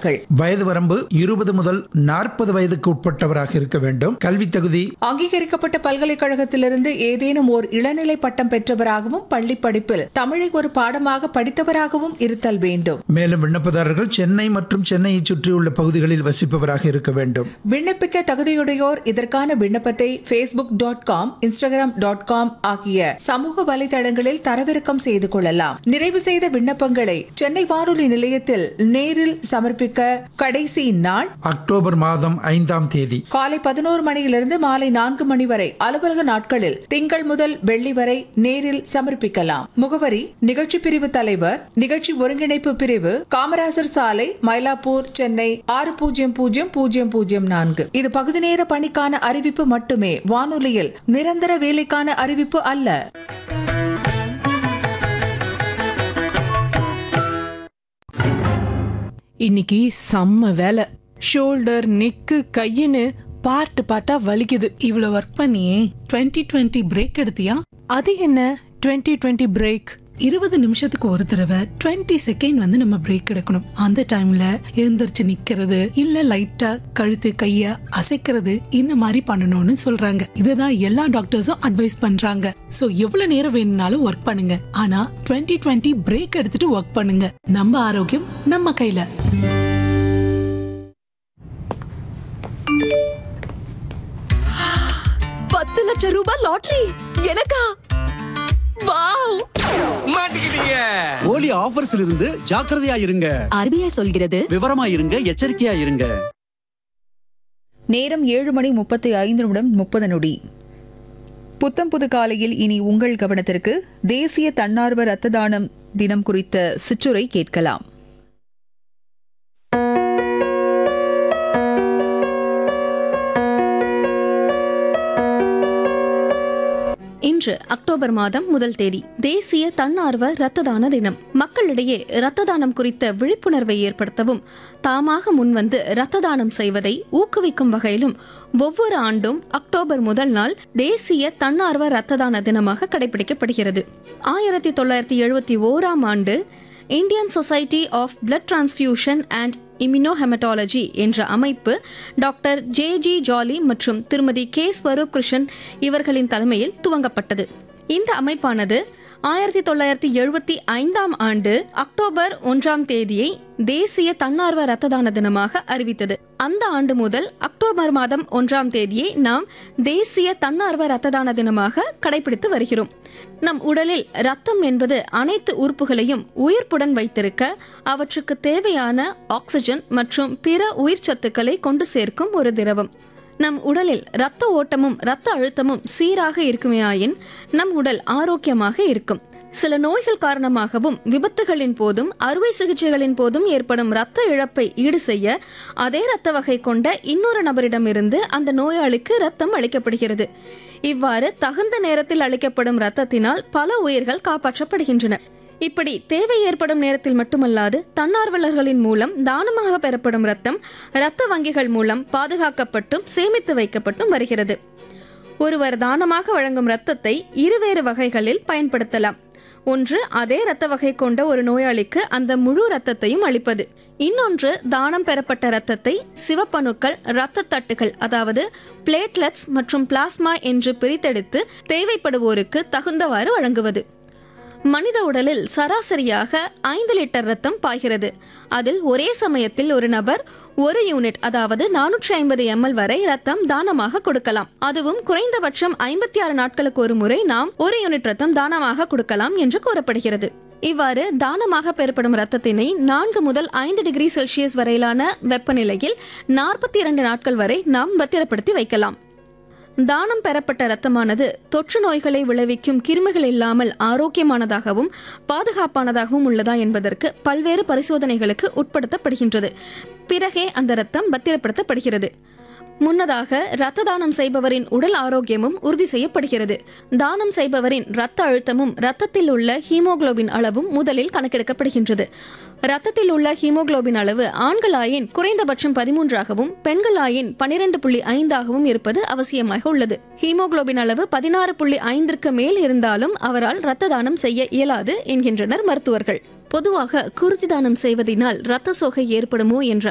விதிமுறைகள் வயது வரம்பு இருபது முதல் நாற்பது வயதுக்கு உட்பட்டவராக இருக்க வேண்டும் கல்வி தகுதி அங்கீகரிக்கப்பட்ட பல்கலைக்கழகத்திலிருந்து ஏதேனும் ஓர் இளநிலை பட்டம் பெற்றவராகவும் பள்ளி படிப்பில் தமிழை ஒரு பாடமாக படித்தவராகவும் இருத்தல் வேண்டும் மேலும் விண்ணப்பதாரர்கள் சென்னை மற்றும் சென்னையை சுற்றியுள்ள பகுதிகளில் வசிப்பவராக இருக்க வேண்டும் விண்ணப்பிக்க தகுதியுடையோர் இதற்கான விண்ணப்பத்தை Facebook dot com Instagram dot com ஆகிய சமூக வலைதளங்களில் தரவிறக்கம் செய்து கொள்ளலாம் நிறைவு செய்த விண்ணப்பங்களை சென்னை வானொலி நிலையத்தில் நேரில் சமர்ப்பிக்க கடைசி நாள் அக்டோபர் மாதம் ஐந்தாம் தேதி காலை பதினோரு மணியிலிருந்து மாலை நான்கு மணி வரை அலுவலக நாட்களில் திங்கள் முதல் வெள்ளி வரை நேரில் சமர்ப்பிக்கலாம் முகவரி நிகழ்ச்சி பிரிவு தலைவர் நிகழ்ச்சி ஒருங்கிணைப்பு பிரிவு காமராசர் சாலை மயிலாப்பூர் சென்னை ஆறு பூஜ்ஜியம் பூஜ்ஜியம் பூஜ்ஜியம் பூஜ்ஜியம் நான்கு இது பகுதி நேர பணிக்கான அறிவிப்பு மட்டுமே வானொலியில் நிரந்தர வேலைக்கான அறிவிப்பு அல்ல இன்னைக்கு செம்ம வேலை ஷோல்டர் நெக்கு கையின்னு பார்ட் பார்ட்டா வலிக்குது இவ்வளவு ஒர்க் பண்ணியே 2020 டுவெண்ட்டி பிரேக் எடுத்தியா அது என்ன 2020 டுவெண்ட்டி பிரேக் இருபது நிமிஷத்துக்கு ஒரு தடவை 20 செகண்ட் வந்து நம்ம பிரேக் எடுக்கணும் அந்த டைம்ல எழுந்திருச்சு நிக்கிறது இல்ல லைட்டா கழுத்து கைய அசைக்கிறது இந்த மாதிரி பண்ணணும்னு சொல்றாங்க இதுதான் எல்லா டாக்டர்ஸும் அட்வைஸ் பண்றாங்க சோ எவ்வளவு நேரம் வேணும்னாலும் ஒர்க் பண்ணுங்க ஆனா 2020 டுவெண்ட்டி பிரேக் எடுத்துட்டு ஒர்க் பண்ணுங்க நம்ம ஆரோக்கியம் நம்ம கையில பத்து லட்சம் ரூபாய் லாட்டரி எனக்கா வாவ் மாட்டிக்கிட்டீங்க ஓலி ஆஃபர்ஸ்ல இருந்து ஜாக்கிரதையா இருங்க ஆர்பிஐ சொல்கிறது விவரமா இருங்க எச்சரிக்கையா இருங்க நேரம் ஏழு மணி முப்பத்தி ஐந்து நிமிடம் முப்பது நொடி புத்தம் புது காலையில் இனி உங்கள் கவனத்திற்கு தேசிய தன்னார்வ இரத்த தானம் தினம் குறித்த சிற்றுரை கேட்கலாம் இன்று அக்டோபர் மாதம் முதல் தேதி தேசிய தன்னார்வ இரத்த தான தினம் மக்களிடையே இரத்த தானம் குறித்த விழிப்புணர்வை ஏற்படுத்தவும் தாமாக முன்வந்து இரத்த தானம் செய்வதை ஊக்குவிக்கும் வகையிலும் ஒவ்வொரு ஆண்டும் அக்டோபர் முதல் நாள் தேசிய தன்னார்வ இரத்த தான தினமாக கடைபிடிக்கப்படுகிறது ஆயிரத்தி தொள்ளாயிரத்தி எழுபத்தி ஓராம் ஆண்டு Indian society of blood transfusion and immunohaematology என்ற அமைப்பு டாக்டர் ஜே ஜி ஜாலி மற்றும் திருமதி கே ஸ்வரூப் கிருஷ்ணன் இவர்களின் தலைமையில் துவங்கப்பட்டது இந்த அமைப்பானது ஆயிரத்தி தொள்ளாயிரத்தி எழுபத்தி ஐந்தாம் ஆண்டு அக்டோபர் ஒன்றாம் தேதியை தேசிய தன்னார்வ இரத்த தான தினமாக அறிவித்தது அந்த ஆண்டு முதல் அக்டோபர் மாதம் ஒன்றாம் தேதியை நாம் தேசிய தன்னார்வ இரத்த தான தினமாக கடைபிடித்து வருகிறோம் நம் உடலில் ரத்தம் என்பது அனைத்து உறுப்புகளையும் உயிர்ப்புடன் வைத்திருக்க அவற்றுக்கு தேவையான ஆக்சிஜன் மற்றும் பிற உயிர்ச்சத்துக்களை கொண்டு சேர்க்கும் ஒரு திரவம் நம் உடலில் இரத்த ஓட்டமும் இரத்த அழுத்தமும் சீராக இருக்குமேயாயின் நம் உடல் ஆரோக்கியமாக இருக்கும் சில நோய்கள் காரணமாகவும் விபத்துகளின் போதும் அறுவை சிகிச்சைகளின் போதும் ஏற்படும் இரத்த இழப்பை ஈடு செய்ய அதே இரத்த வகை கொண்ட இன்னொரு நபரிடமிருந்து அந்த நோயாளிக்கு இரத்தம் அளிக்கப்படுகிறது இவ்வாறு தகுந்த நேரத்தில் அளிக்கப்படும் இரத்தத்தினால் பல உயிர்கள் காப்பாற்றப்படுகின்றன இப்படி தேவை ஏற்படும் நேரத்தில் மட்டுமல்லாது தன்னார்வலர்களின் மூலம் தானமாக பெறப்படும் ரத்தம் இரத்த வங்கிகள் மூலம் பாதுகாக்கப்பட்டும் சேமித்து வைக்கப்பட்டும் வருகிறது ஒருவர் தானமாக வழங்கும் இரத்தத்தை இருவேறு வகைகளில் பயன்படுத்தலாம் ஒன்று அதே இரத்த வகை கொண்ட ஒரு நோயாளிக்கு அந்த முழு இரத்தத்தையும் அளிப்பது இன்னொன்று தானம் பெறப்பட்ட இரத்தத்தை சிவப்பணுக்கள் இரத்த தட்டுகள் அதாவது பிளேட்லெட்ஸ் மற்றும் பிளாஸ்மா என்று பிரித்தெடுத்து தேவைப்படுவோருக்கு தகுந்தவாறு வழங்குவது மனித உடலில் சராசரியாக ஐந்து லிட்டர் ரத்தம் பாய்கிறது அதில் ஒரே சமயத்தில் ஒரு நபர் ஒரு யூனிட் அதாவது நானூற்றி ஐம்பது எம்எல் வரை ரத்தம் தானமாக கொடுக்கலாம் அதுவும் குறைந்தபட்சம் ஐம்பத்தி ஆறு நாட்களுக்கு ஒரு முறை நாம் ஒரு யூனிட் ரத்தம் தானமாக கொடுக்கலாம் என்று கூறப்படுகிறது இவ்வாறு தானமாக பெறப்படும் ரத்தத்தினை நான்கு முதல் ஐந்து டிகிரி செல்சியஸ் வரையிலான வெப்பநிலையில் நாற்பத்தி இரண்டு நாட்கள் வரை நாம் பத்திரப்படுத்தி வைக்கலாம் தானம் பெறப்பட்ட இரத்தமானது தொற்று நோய்களை விளைவிக்கும் கிருமிகள் இல்லாமல் ஆரோக்கியமானதாகவும் பாதுகாப்பானதாகவும் உள்ளதா என்பதற்கு பல்வேறு பரிசோதனைகளுக்கு உட்படுத்தப்படுகின்றது பிறகே அந்த இரத்தம் பத்திரப்படுத்தப்படுகிறது முன்னதாக இரத்த தானம் செய்பவரின் உடல் ஆரோக்கியமும் உறுதி செய்யப்படுகிறது தானம் செய்பவரின் இரத்த அழுத்தமும் இரத்தத்தில் உள்ள ஹீமோகுளோபின் அளவும் முதலில் கணக்கெடுக்கப்படுகின்றது இரத்தத்தில் உள்ள ஹீமோகுளோபின் அளவு ஆண்களாயின் குறைந்தபட்சம் பதிமூன்றாகவும் பெண்களாயின் பனிரெண்டு புள்ளி ஐந்தாகவும் இருப்பது அவசியமாக உள்ளது ஹீமோகுளோபின் அளவு பதினாறு புள்ளி ஐந்திற்கு மேல் இருந்தாலும் அவரால் இரத்த தானம் செய்ய இயலாது என்கின்றனர் மருத்துவர்கள் பொதுவாக குருதி தானம் செய்வதினால் இரத்த சோகை ஏற்படுமோ என்ற